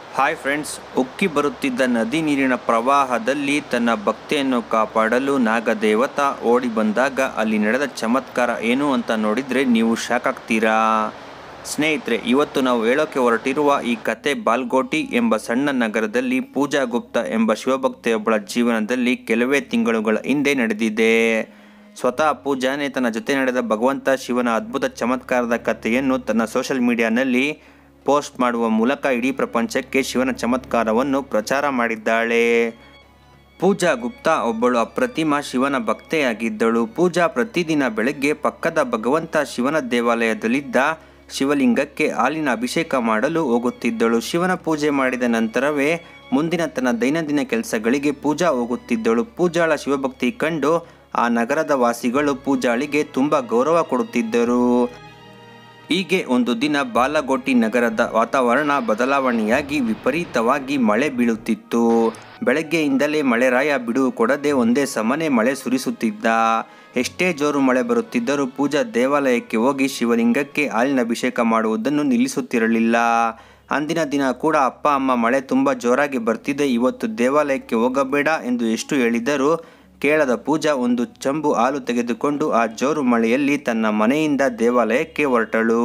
hi friends ಉಕ್ಕಿ ಬರುತ್ತಿದ್ದ ನದಿ ನೀರಿನ ಪ್ರವಾಹದಲ್ಲಿ ತನ್ನ ಭಕ್ತಿಯನ್ನು ಕಾಪಾಡಲು ನಾಗದೇವತ ಓಡಿ ಬಂದಾಗ ಅಲ್ಲಿ ನಡೆದ ಚಮತ್ಕಾರ ಏನು ಅಂತ ನೋಡಿದರೆ ನೀವು ಶಾಕ್ ಆಗ್ತೀರಾ ಸ್ನೇಹಿತರೆ ಇವತ್ತು ನಾವು ಹೇಳೋಕೆ ಹೊರಟಿರುವ ಈ ಕತೆ ಬಾಲ್ಗೋಟಿ ಎಂಬ ಸಣ್ಣ ನಗರದಲ್ಲಿ ಪೂಜಾ ಗುಪ್ತಾ ಎಂಬ ಶಿವಭಕ್ತೆಯೊಬ್ಬಳ ಜೀವನದಲ್ಲಿ ಕೆಲವೇ ತಿಂಗಳುಗಳ ಹಿಂದೆ ನಡೆದಿದೆ ಸ್ವತಃ ಪೂಜಾನೆ ತನ್ನ ಜೊತೆ ನಡೆದ ಭಗವಂತ ಶಿವನ ಅದ್ಭುತ ಚಮತ್ಕಾರದ ಕಥೆಯನ್ನು ತನ್ನ ಸೋಷಿಯಲ್ ಮೀಡಿಯಾನಲ್ಲಿ ಪೋಸ್ಟ್ ಮಾಡುವ ಮೂಲಕ ಇಡೀ ಪ್ರಪಂಚಕ್ಕೆ ಶಿವನ ಚಮತ್ಕಾರವನ್ನು ಪ್ರಚಾರ ಮಾಡಿದ್ದಾಳೆ ಪೂಜಾ ಗುಪ್ತಾ ಒಬ್ಬಳು ಅಪ್ರತಿಮ ಶಿವನ ಭಕ್ತೆಯಾಗಿದ್ದಳು ಪೂಜಾ ಪ್ರತಿದಿನ ಬೆಳಗ್ಗೆ ಪಕ್ಕದ ಭಗವಂತ ಶಿವನ ದೇವಾಲಯದಲ್ಲಿದ್ದ ಶಿವಲಿಂಗಕ್ಕೆ ಹಾಲಿನ ಅಭಿಷೇಕ ಮಾಡಲು ಹೋಗುತ್ತಿದ್ದಳು ಶಿವನ ಪೂಜೆ ಮಾಡಿದ ನಂತರವೇ ಮುಂದಿನ ತನ್ನ ದೈನಂದಿನ ಕೆಲಸಗಳಿಗೆ ಪೂಜಾ ಹೋಗುತ್ತಿದ್ದಳು ಪೂಜಾಳ ಶಿವಭಕ್ತಿ ಕಂಡು ಆ ನಗರದ ವಾಸಿಗಳು ಪೂಜಾಳಿಗೆ ತುಂಬ ಗೌರವ ಕೊಡುತ್ತಿದ್ದರು ಹೀಗೆ ಒಂದು ದಿನ ಬಾಲಗೋಟಿ ನಗರದ ವಾತಾವರಣ ಬದಲಾವಣೆಯಾಗಿ ವಿಪರೀತವಾಗಿ ಮಳೆ ಬೀಳುತ್ತಿತ್ತು ಬೆಳಗ್ಗೆಯಿಂದಲೇ ಮಳೆರಾಯ ಬಿಡುವು ಕೊಡದೆ ಒಂದೇ ಸಮನೆ ಮಳೆ ಸುರಿಸುತ್ತಿದ್ದ ಎಷ್ಟೇ ಜೋರು ಮಳೆ ಬರುತ್ತಿದ್ದರೂ ಪೂಜಾ ದೇವಾಲಯಕ್ಕೆ ಹೋಗಿ ಶಿವಲಿಂಗಕ್ಕೆ ಹಾಲಿನ ಅಭಿಷೇಕ ಮಾಡುವುದನ್ನು ನಿಲ್ಲಿಸುತ್ತಿರಲಿಲ್ಲ ಅಂದಿನ ದಿನ ಕೂಡ ಅಪ್ಪ ಅಮ್ಮ ಮಳೆ ತುಂಬ ಜೋರಾಗಿ ಬರ್ತಿದೆ ಇವತ್ತು ದೇವಾಲಯಕ್ಕೆ ಹೋಗಬೇಡ ಎಂದು ಎಷ್ಟು ಹೇಳಿದರೂ ಕೇಳದ ಪೂಜಾ ಒಂದು ಚಂಬು ಹಾಲು ತೆಗೆದುಕೊಂಡು ಆ ಜೋರು ಮಳೆಯಲ್ಲಿ ತನ್ನ ಮನೆಯಿಂದ ದೇವಾಲಯಕ್ಕೆ ಹೊರಟಳು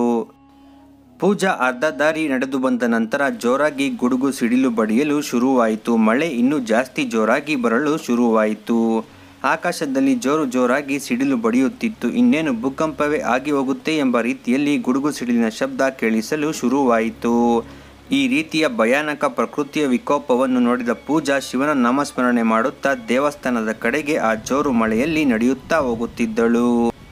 ಪೂಜಾ ಅರ್ಧ ದಾರಿ ನಡೆದು ಬಂದ ನಂತರ ಜೋರಾಗಿ ಗುಡುಗು ಸಿಡಿಲು ಬಡಿಯಲು ಶುರುವಾಯಿತು ಮಳೆ ಇನ್ನೂ ಜಾಸ್ತಿ ಜೋರಾಗಿ ಬರಲು ಶುರುವಾಯಿತು ಆಕಾಶದಲ್ಲಿ ಜೋರು ಜೋರಾಗಿ ಸಿಡಿಲು ಬಡಿಯುತ್ತಿತ್ತು ಇನ್ನೇನು ಭೂಕಂಪವೇ ಆಗಿ ಹೋಗುತ್ತೆ ಎಂಬ ರೀತಿಯಲ್ಲಿ ಗುಡುಗು ಸಿಡಿಲಿನ ಶಬ್ದ ಕೇಳಿಸಲು ಶುರುವಾಯಿತು ಈ ರೀತಿಯ ಭಯಾನಕ ಪ್ರಕೃತಿಯ ವಿಕೋಪವನ್ನು ನೋಡಿದ ಪೂಜಾ ಶಿವನ ನಾಮಸ್ಮರಣೆ ಮಾಡುತ್ತಾ ದೇವಸ್ಥಾನದ ಕಡೆಗೆ ಆ ಜೋರು ಮಳೆಯಲ್ಲಿ ನಡೆಯುತ್ತಾ ಹೋಗುತ್ತಿದ್ದಳು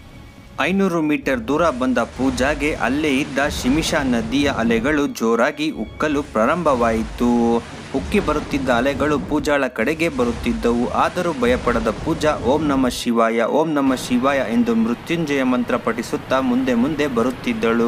ಐನೂರು ಮೀಟರ್ ದೂರ ಬಂದ ಪೂಜಾಗೆ ಅಲ್ಲೇ ಇದ್ದ ಶಿಮಿಷಾ ನದಿಯ ಅಲೆಗಳು ಜೋರಾಗಿ ಉಕ್ಕಲು ಪ್ರಾರಂಭವಾಯಿತು ಉಕ್ಕಿ ಬರುತ್ತಿದ್ದ ಅಲೆಗಳು ಪೂಜಾಳ ಕಡೆಗೆ ಬರುತ್ತಿದ್ದವು ಆದರೂ ಭಯಪಡದ ಪೂಜಾ ಓಂ ನಮ ಶಿವಾಯ ಓಂ ನಮ ಶಿವಾಯ ಎಂದು ಮೃತ್ಯುಂಜಯ ಮಂತ್ರ ಪಠಿಸುತ್ತಾ ಮುಂದೆ ಮುಂದೆ ಬರುತ್ತಿದ್ದಳು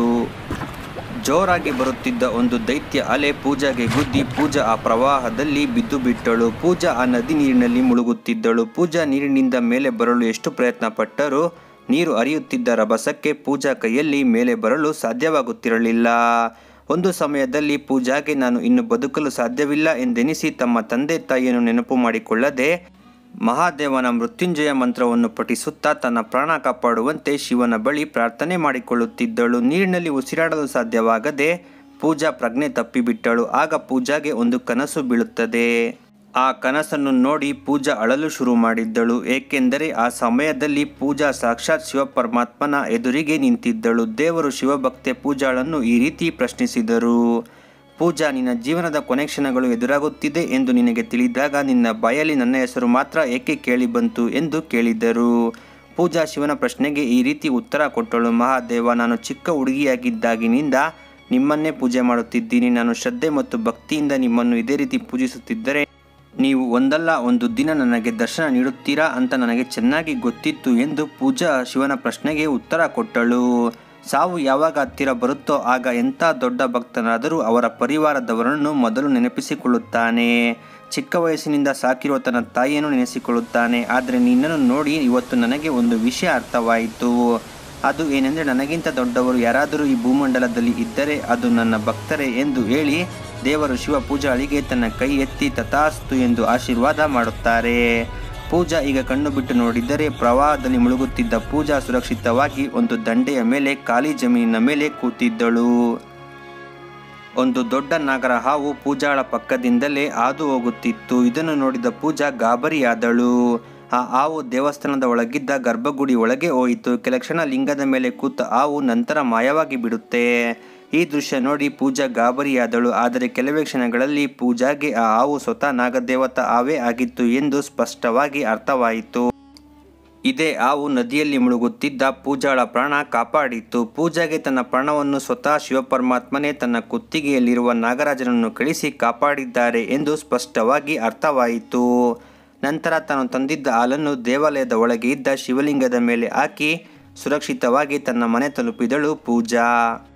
ಜೋರಾಗಿ ಬರುತ್ತಿದ್ದ ಒಂದು ದೈತ್ಯ ಅಲೆ ಪೂಜಾಗೆ ಗುದ್ದಿ ಪೂಜಾ ಆ ಪ್ರವಾಹದಲ್ಲಿ ಬಿದ್ದು ಬಿಟ್ಟಳು ಪೂಜಾ ಆ ನದಿ ನೀರಿನಲ್ಲಿ ಮುಳುಗುತ್ತಿದ್ದಳು ಪೂಜಾ ನೀರಿನಿಂದ ಮೇಲೆ ಬರಲು ಎಷ್ಟು ಪ್ರಯತ್ನ ಪಟ್ಟರೂ ನೀರು ಹರಿಯುತ್ತಿದ್ದ ರಭಸಕ್ಕೆ ಪೂಜಾ ಕೈಯಲ್ಲಿ ಮೇಲೆ ಬರಲು ಸಾಧ್ಯವಾಗುತ್ತಿರಲಿಲ್ಲ ಒಂದು ಸಮಯದಲ್ಲಿ ಪೂಜಾಗೆ ನಾನು ಇನ್ನು ಬದುಕಲು ಸಾಧ್ಯವಿಲ್ಲ ಎಂದೆನಿಸಿ ತಮ್ಮ ತಂದೆ ತಾಯಿಯನ್ನು ನೆನಪು ಮಾಡಿಕೊಳ್ಳದೆ ಮಹಾದೇವನ ಮೃತ್ಯುಂಜಯ ಮಂತ್ರವನ್ನು ಪಠಿಸುತ್ತಾ ತನ್ನ ಪ್ರಾಣ ಕಾಪಾಡುವಂತೆ ಶಿವನ ಬಳಿ ಪ್ರಾರ್ಥನೆ ಮಾಡಿಕೊಳ್ಳುತ್ತಿದ್ದಳು ನೀರಿನಲ್ಲಿ ಉಸಿರಾಡಲು ಸಾಧ್ಯವಾಗದೆ ಪೂಜಾ ಪ್ರಜ್ಞೆ ತಪ್ಪಿಬಿಟ್ಟಳು ಆಗ ಪೂಜಾಗೆ ಒಂದು ಕನಸು ಬೀಳುತ್ತದೆ ಆ ಕನಸನ್ನು ನೋಡಿ ಪೂಜಾ ಅಳಲು ಶುರು ಮಾಡಿದ್ದಳು ಏಕೆಂದರೆ ಆ ಸಮಯದಲ್ಲಿ ಪೂಜಾ ಸಾಕ್ಷಾತ್ ಶಿವಪರಮಾತ್ಮನ ಎದುರಿಗೆ ನಿಂತಿದ್ದಳು ದೇವರು ಶಿವಭಕ್ತೆ ಪೂಜಾಳನ್ನು ಈ ರೀತಿ ಪ್ರಶ್ನಿಸಿದರು ಪೂಜಾ ನಿನ್ನ ಜೀವನದ ಕೊನೆ ಕ್ಷಣಗಳು ಎದುರಾಗುತ್ತಿದೆ ಎಂದು ನಿನಗೆ ತಿಳಿದಾಗ ನಿನ್ನ ಬಾಯಲ್ಲಿ ನನ್ನ ಹೆಸರು ಮಾತ್ರ ಏಕೆ ಕೇಳಿ ಬಂತು ಎಂದು ಕೇಳಿದರು ಪೂಜಾ ಶಿವನ ಪ್ರಶ್ನೆಗೆ ಈ ರೀತಿ ಉತ್ತರ ಕೊಟ್ಟಳು ಮಹಾದೇವ ನಾನು ಚಿಕ್ಕ ಹುಡುಗಿಯಾಗಿದ್ದಾಗಿನಿಂದ ನಿಮ್ಮನ್ನೇ ಪೂಜೆ ಮಾಡುತ್ತಿದ್ದೀನಿ ನಾನು ಶ್ರದ್ಧೆ ಮತ್ತು ಭಕ್ತಿಯಿಂದ ನಿಮ್ಮನ್ನು ಇದೇ ರೀತಿ ಪೂಜಿಸುತ್ತಿದ್ದರೆ ನೀವು ಒಂದಲ್ಲ ಒಂದು ದಿನ ನನಗೆ ದರ್ಶನ ನೀಡುತ್ತೀರಾ ಅಂತ ನನಗೆ ಚೆನ್ನಾಗಿ ಗೊತ್ತಿತ್ತು ಎಂದು ಪೂಜಾ ಶಿವನ ಪ್ರಶ್ನೆಗೆ ಉತ್ತರ ಕೊಟ್ಟಳು ಸಾವು ಯಾವಾಗ ಹತ್ತಿರ ಬರುತ್ತೋ ಆಗ ಎಂಥ ದೊಡ್ಡ ಭಕ್ತನಾದರೂ ಅವರ ಪರಿವಾರದವರನ್ನು ಮೊದಲು ನೆನಪಿಸಿಕೊಳ್ಳುತ್ತಾನೆ ಚಿಕ್ಕ ವಯಸ್ಸಿನಿಂದ ಸಾಕಿರುವ ತನ್ನ ತಾಯಿಯನ್ನು ನೆನೆಸಿಕೊಳ್ಳುತ್ತಾನೆ ಆದರೆ ನಿನ್ನನ್ನು ನೋಡಿ ಇವತ್ತು ನನಗೆ ಒಂದು ವಿಷಯ ಅರ್ಥವಾಯಿತು ಅದು ಏನೆಂದರೆ ನನಗಿಂತ ದೊಡ್ಡವರು ಯಾರಾದರೂ ಈ ಭೂಮಂಡಲದಲ್ಲಿ ಇದ್ದರೆ ಅದು ನನ್ನ ಭಕ್ತರೇ ಎಂದು ಹೇಳಿ ದೇವರು ಶಿವ ಪೂಜಾಳಿಗೆ ತನ್ನ ಕೈ ಎತ್ತಿ ತಥಾಸ್ತು ಎಂದು ಆಶೀರ್ವಾದ ಮಾಡುತ್ತಾರೆ ಪೂಜಾ ಈಗ ಕಣ್ಣು ಬಿಟ್ಟು ನೋಡಿದರೆ ಪ್ರವಾಹದಲ್ಲಿ ಮುಳುಗುತ್ತಿದ್ದ ಪೂಜಾ ಸುರಕ್ಷಿತವಾಗಿ ಒಂದು ದಂಡೆಯ ಮೇಲೆ ಖಾಲಿ ಜಮೀನಿನ ಮೇಲೆ ಕೂತಿದ್ದಳು ಒಂದು ದೊಡ್ಡ ನಾಗರ ಹಾವು ಪೂಜಾಳ ಪಕ್ಕದಿಂದಲೇ ಹಾದು ಹೋಗುತ್ತಿತ್ತು ಇದನ್ನು ನೋಡಿದ ಪೂಜಾ ಗಾಬರಿಯಾದಳು ಆ ಹಾವು ದೇವಸ್ಥಾನದ ಒಳಗಿದ್ದ ಗರ್ಭಗುಡಿ ಒಳಗೆ ಹೋಯಿತು ಕೆಲ ಕ್ಷಣ ಲಿಂಗದ ಮೇಲೆ ಕೂತ ಹಾವು ನಂತರ ಮಾಯವಾಗಿ ಬಿಡುತ್ತೆ ಈ ದೃಶ್ಯ ನೋಡಿ ಪೂಜಾ ಗಾಬರಿಯಾದಳು ಆದರೆ ಕೆಲವೇ ಕ್ಷಣಗಳಲ್ಲಿ ಪೂಜಾಗೆ ಆ ಹಾವು ಸ್ವತಃ ನಾಗದೇವತ ಹಾವೇ ಆಗಿತ್ತು ಎಂದು ಸ್ಪಷ್ಟವಾಗಿ ಅರ್ಥವಾಯಿತು ಇದೇ ಹಾವು ನದಿಯಲ್ಲಿ ಮುಳುಗುತ್ತಿದ್ದ ಪೂಜಾಳ ಪ್ರಾಣ ಕಾಪಾಡಿತು ಪೂಜಾಗೆ ತನ್ನ ಪ್ರಾಣವನ್ನು ಸ್ವತಃ ಶಿವಪರಮಾತ್ಮನೇ ತನ್ನ ಕುತ್ತಿಗೆಯಲ್ಲಿರುವ ನಾಗರಾಜನನ್ನು ಕಳಿಸಿ ಕಾಪಾಡಿದ್ದಾರೆ ಎಂದು ಸ್ಪಷ್ಟವಾಗಿ ಅರ್ಥವಾಯಿತು ನಂತರ ತಾನು ತಂದಿದ್ದ ಹಾಲನ್ನು ದೇವಾಲಯದ ಒಳಗೆ ಇದ್ದ ಶಿವಲಿಂಗದ ಮೇಲೆ ಹಾಕಿ ಸುರಕ್ಷಿತವಾಗಿ ತನ್ನ ಮನೆ ತಲುಪಿದಳು ಪೂಜಾ